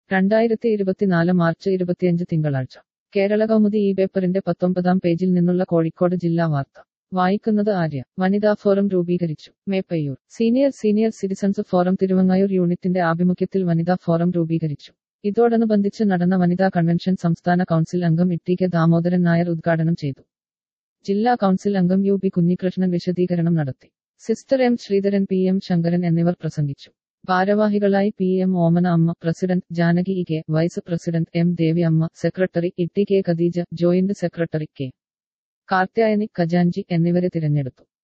രണ്ടായിരത്തി ഇരുപത്തിനാല് മാർച്ച് ഇരുപത്തിയഞ്ച് തിങ്കളാഴ്ച കേരള കൗമുദി ഈ പേപ്പറിന്റെ പത്തൊമ്പതാം പേജിൽ നിന്നുള്ള കോഴിക്കോട് ജില്ലാ വാർത്ത വായിക്കുന്നത് ആര്യ വനിതാ ഫോറം രൂപീകരിച്ചു Meppayyur senior senior citizens forum Thiruvangayur യൂണിറ്റിന്റെ ആഭിമുഖ്യത്തിൽ വനിതാ ഫോറം രൂപീകരിച്ചു ഇതോടനുബന്ധിച്ച് നടന്ന വനിതാ കൺവെൻഷൻ സംസ്ഥാന കൗൺസിൽ അംഗം ഇട്ടി കെ ദാമോദരൻ നായർ ഉദ്ഘാടനം ചെയ്തു ജില്ലാ കൗൺസിൽ അംഗം യു പി കുഞ്ഞികൃഷ്ണൻ വിശദീകരണം നടത്തി sister M Sreedharan P M Sankaran എന്നിവർ പ്രസംഗിച്ചു ഭാരവാഹികളായി P M Omana Amma president Janaki E K vice president M Devi Amma secretary ഇട്ടി K Khadeeja joint secretary K Karthyayani ഖജാൻജി എന്നിവരെ തിരഞ്ഞെടുത്തു